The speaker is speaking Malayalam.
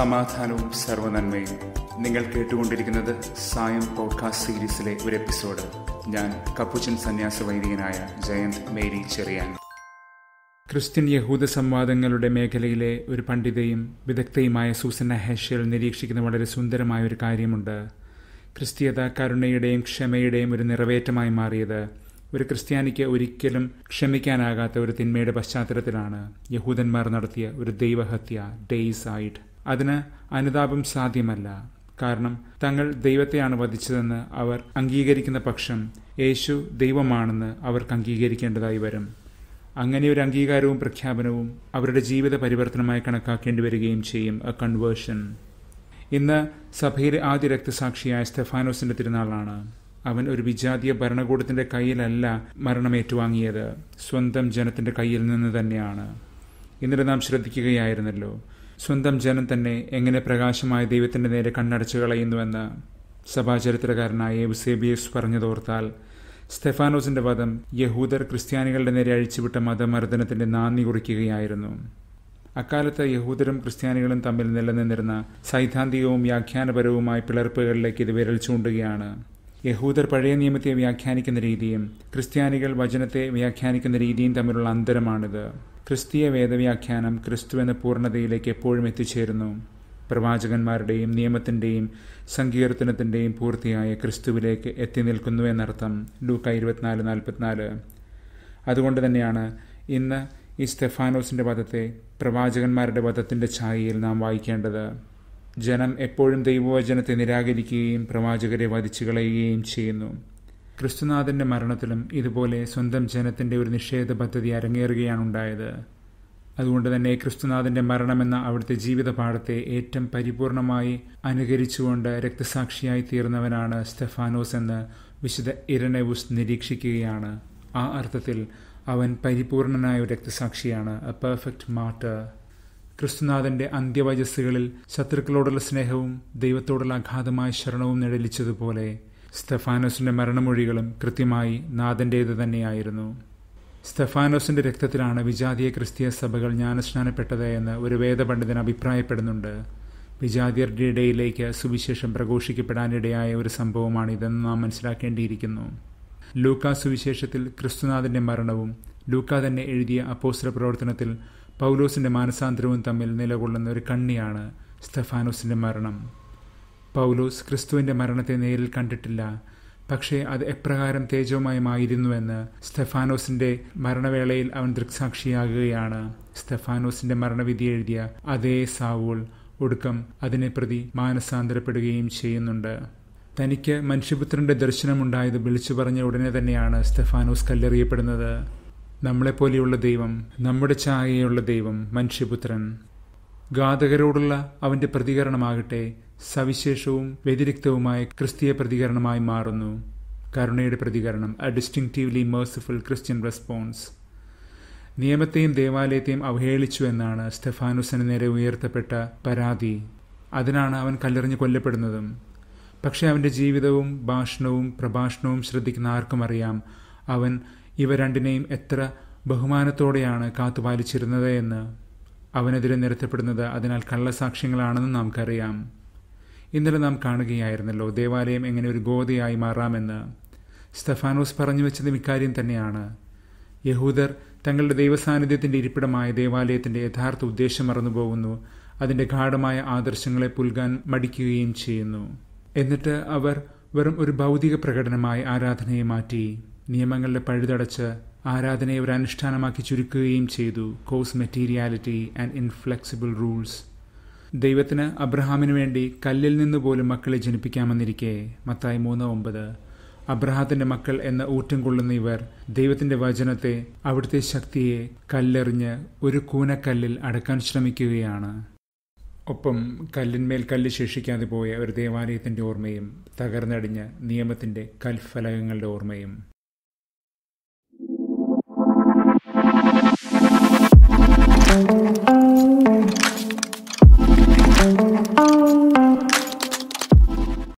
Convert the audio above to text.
സമാധാനവും സർവനന്മയും നിങ്ങൾ കേട്ടുകൊണ്ടിരിക്കുന്നത് സായം പോഡ്കാസ്റ്റ് സീരീസിലെ ഒരു എപ്പിസോഡ് ഞാൻ കപ്പുച്ചൻ സന്യാസ വൈദികനായ ജയന്ത് മേരി ചെറിയാൻ ക്രിസ്ത്യൻ യഹൂദ സംവാദങ്ങളുടെ മേഖലയിലെ ഒരു പണ്ഡിതയും വിദഗ്ധയുമായ സൂസന്ന ഹെഷൽ നിരീക്ഷിക്കുന്ന വളരെ സുന്ദരമായ ഒരു കാര്യമുണ്ട് ക്രിസ്തീയത കരുണയുടെയും ക്ഷമയുടെയും ഒരു നിറവേറ്റമായി മാറിയത് ഒരു ക്രിസ്ത്യാനിക്ക് ഒരിക്കലും ക്ഷമിക്കാനാകാത്ത ഒരു തിന്മയുടെ പശ്ചാത്തലത്തിലാണ് യഹൂദന്മാർ നടത്തിയ ഒരു ദൈവഹത്യ ഡെയ്സൈഡ് അതിന് അനുതാപം സാധ്യമല്ല കാരണം തങ്ങൾ ദൈവത്തെയാണ് വധിച്ചതെന്ന് അവർ അംഗീകരിക്കുന്ന പക്ഷം യേശു ദൈവമാണെന്ന് അവർക്ക് അംഗീകരിക്കേണ്ടതായി വരും അങ്ങനെ ഒരു അംഗീകാരവും പ്രഖ്യാപനവും അവരുടെ ജീവിത പരിവർത്തനമായി കണക്കാക്കേണ്ടി വരികയും ചെയ്യും എ കൺവേർഷൻ ഇന്ന് സഭയിലെ ആദ്യ രക്തസാക്ഷിയായ സ്റ്റെഫാനോസിന്റെ തിരുനാളാണ് അവൻ ഒരു വിജാതീയ ഭരണകൂടത്തിന്റെ കയ്യിലല്ല മരണം ഏറ്റുവാങ്ങിയത് സ്വന്തം ജനത്തിന്റെ കയ്യിൽ നിന്ന് തന്നെയാണ് ഇന്നലെ നാം ശ്രദ്ധിക്കുകയായിരുന്നല്ലോ സ്വന്തം ജനം തന്നെ എങ്ങനെ പ്രകാശമായ ദൈവത്തിന്റെ നേരെ കണ്ണടച്ചു കളയുന്നുവെന്ന് സഭാചരിത്രകാരനായ എബ്സേബിയസ് പറഞ്ഞതോർത്താൽ സ്റ്റെഫാനോസിന്റെ വധം യഹൂദർ ക്രിസ്ത്യാനികളുടെ നേരെ അഴിച്ചുവിട്ട മതമർദ്ദനത്തിന്റെ നാന്ദി കുറിക്കുകയായിരുന്നു അക്കാലത്ത് യഹൂദരും ക്രിസ്ത്യാനികളും തമ്മിൽ നിലനിന്നിരുന്ന സൈദ്ധാന്തികവും വ്യാഖ്യാനപരവുമായ പിളർപ്പുകളിലേക്ക് ഇത് വിരൽ ചൂണ്ടുകയാണ് യഹൂദർ പഴയ നിയമത്തെ വ്യാഖ്യാനിക്കുന്ന രീതിയും ക്രിസ്ത്യാനികൾ വചനത്തെ വ്യാഖ്യാനിക്കുന്ന രീതിയും തമ്മിലുള്ള അന്തരമാണിത് ക്രിസ്തീയ വേദവ്യാഖ്യാനം ക്രിസ്തു എന്ന പൂർണ്ണതയിലേക്ക് എപ്പോഴും എത്തിച്ചേരുന്നു പ്രവാചകന്മാരുടെയും നിയമത്തിന്റെയും സങ്കീർത്തനത്തിന്റെയും പൂർത്തിയായ ക്രിസ്തുവിലേക്ക് എത്തി നിൽക്കുന്നു എന്നർത്ഥം ലൂക്ക ഇരുപത്തിനാല് നാൽപ്പത്തിനാല് അതുകൊണ്ട് തന്നെയാണ് ഇന്ന് ഈ സ്റ്റെഫാനോസിന്റെ വധത്തെ പ്രവാചകന്മാരുടെ വധത്തിന്റെ ഛായയിൽ നാം വായിക്കേണ്ടത് ജനം എപ്പോഴും ദൈവവചനത്തെ നിരാകരിക്കുകയും പ്രവാചകരെ വധിച്ചു കളയുകയും ചെയ്യുന്നു ക്രിസ്തുനാഥന്റെ മരണത്തിലും ഇതുപോലെ സ്വന്തം ജനത്തിന്റെ ഒരു നിഷേധ പദ്ധതി അരങ്ങേറുകയാണ് ഉണ്ടായത് അതുകൊണ്ട് തന്നെ ക്രിസ്തുനാഥന്റെ മരണമെന്ന അവിടുത്തെ ജീവിത പാഠത്തെ ഏറ്റവും പരിപൂർണമായി അനുകരിച്ചുകൊണ്ട് രക്തസാക്ഷിയായി തീർന്നവനാണ് സ്റ്റെഫാനോസ് എന്ന് വിശുദ്ധ ഇരനെവുസ് നിരീക്ഷിക്കുകയാണ് ആ അർത്ഥത്തിൽ അവൻ പരിപൂർണനായ ഒരു രക്തസാക്ഷിയാണ് എ പെർഫെക്റ്റ് മാർട്ടർ ക്രിസ്തുനാഥന്റെ അന്ത്യവചസ്സുകളിൽ ശത്രുക്കളോടുള്ള സ്നേഹവും ദൈവത്തോടുള്ള അഗാധമായ ശരണവും നിഴലിച്ചതുപോലെ സ്റ്റെഫാനോസിന്റെ മരണമൊഴികളും കൃത്യമായി നാഥന്റേത് തന്നെയായിരുന്നു സ്റ്റെഫാനോസിന്റെ രക്തത്തിലാണ് വിജാതീയ ക്രിസ്തീയ സഭകൾ ജ്ഞാനസ്നാനപ്പെട്ടത് എന്ന് ഒരു വേദപണ്ഡിതൻ അഭിപ്രായപ്പെടുന്നുണ്ട് വിജാതിയരുടെ ഇടയിലേക്ക് സുവിശേഷം പ്രഘോഷിക്കപ്പെടാനിടയായ ഒരു സംഭവമാണ് ഇതെന്ന് നാം മനസ്സിലാക്കേണ്ടിയിരിക്കുന്നു ലൂക്ക സുവിശേഷത്തിൽ ക്രിസ്തുനാഥന്റെ മരണവും ലൂക്ക തന്നെ എഴുതിയ അപ്പോസ്ത്ര പ്രവർത്തനത്തിൽ പൗലോസിന്റെ മാനസാന്തരവും തമ്മിൽ നിലകൊള്ളുന്ന ഒരു കണ്ണിയാണ് സ്റ്റെഫാനോസിന്റെ മരണം പൗലോസ് ക്രിസ്തുവിന്റെ മരണത്തെ നേരിൽ കണ്ടിട്ടില്ല പക്ഷേ അത് എപ്രകാരം തേജോമയമായിരുന്നുവെന്ന് സ്റ്റെഫാനോസിന്റെ മരണവേളയിൽ അവൻ ദൃക്സാക്ഷിയാകുകയാണ് സ്റ്റെഫാനോസിന്റെ മരണവിധി എഴുതിയ അതേ സാവൂൾ ഒടുക്കം അതിനെ പ്രതി മാനസാന്തരപ്പെടുകയും ചെയ്യുന്നുണ്ട് തനിക്ക് മനുഷ്യപുത്രന്റെ ദർശനമുണ്ടായത് വിളിച്ചു പറഞ്ഞ ഉടനെ തന്നെയാണ് സ്റ്റെഫാനോസ് കല്ലെറിയപ്പെടുന്നത് നമ്മളെപ്പോലെയുള്ള ദൈവം നമ്മുടെ ഛായയുള്ള ദൈവം മനുഷ്യപുത്രൻ ഘാതകരോടുള്ള അവന്റെ പ്രതികരണമാകട്ടെ സവിശേഷവും വ്യതിരിക്തവുമായ ക്രിസ്തീയ പ്രതികരണമായി മാറുന്നു കരുണയുടെ പ്രതികരണം a distinctively merciful Christian response നിയമത്തെയും ദേവാലയത്തെയും അവഹേളിച്ചു എന്നാണ് സ്റ്റെഫാനുസിന് നേരെ ഉയർത്തപ്പെട്ട പരാതി അതിനാണ് അവൻ കല്ലെറിഞ്ഞ് കൊല്ലപ്പെടുന്നതും പക്ഷെ അവന്റെ ജീവിതവും ഭാഷണവും പ്രഭാഷണവും ശ്രദ്ധിക്കുന്ന ആർക്കും അറിയാം അവൻ ഇവ രണ്ടിനെയും എത്ര ബഹുമാനത്തോടെയാണ് കാത്തുപാലിച്ചിരുന്നത് എന്ന് അവനെതിരെ നിരത്തപ്പെടുന്നത് അതിനാൽ കള്ളസാക്ഷ്യങ്ങളാണെന്ന് നമുക്കറിയാം ഇന്നലെ നാം കാണുകയായിരുന്നല്ലോ ദേവാലയം എങ്ങനെ ഒരു ഗോതയായി മാറാമെന്ന് സ്റ്റഫാനോസ് പറഞ്ഞു വെച്ചതും ഇക്കാര്യം തന്നെയാണ് യഹൂദർ തങ്ങളുടെ ദൈവസാന്നിധ്യത്തിന്റെ ഇരിപ്പിടമായ ദേവാലയത്തിന്റെ യഥാർത്ഥ ഉദ്ദേശം മറന്നുപോകുന്നു അതിന്റെ ഗാഠമായ ആദർശങ്ങളെ പുൽകാൻ മടിക്കുകയും ചെയ്യുന്നു എന്നിട്ട് അവർ വെറും ഒരു ഭൗതിക പ്രകടനമായി ആരാധനയെ മാറ്റി നിയമങ്ങളുടെ പഴുതടച്ച് ആരാധനയെ ഒരു അനുഷ്ഠാനമാക്കി ചുരുക്കുകയും ചെയ്തു cause materiality and inflexible rules ദൈവത്തിന് അബ്രഹാമിനു വേണ്ടി കല്ലിൽ നിന്ന് പോലും മക്കളെ ജനിപ്പിക്കാമെന്നിരിക്കെ മത്തായി മൂന്ന് ഒമ്പത് അബ്രഹാത്തിന്റെ മക്കൾ എന്ന ഊറ്റം കൊള്ളുന്ന ഇവർ ദൈവത്തിന്റെ വചനത്തെ അവിടുത്തെ ശക്തിയെ കല്ലെറിഞ്ഞ് ഒരു കൂനക്കല്ലിൽ അടക്കാൻ ശ്രമിക്കുകയാണ് ഒപ്പം കല്ലിന്മേൽ കല്ല് ശേഷിക്കാതെ പോയ ഒരു ദേവാലയത്തിന്റെ ഓർമ്മയും തകർന്നടിഞ്ഞ നിയമത്തിന്റെ കൽഫലകങ്ങളുടെ ഓർമ്മയും thank you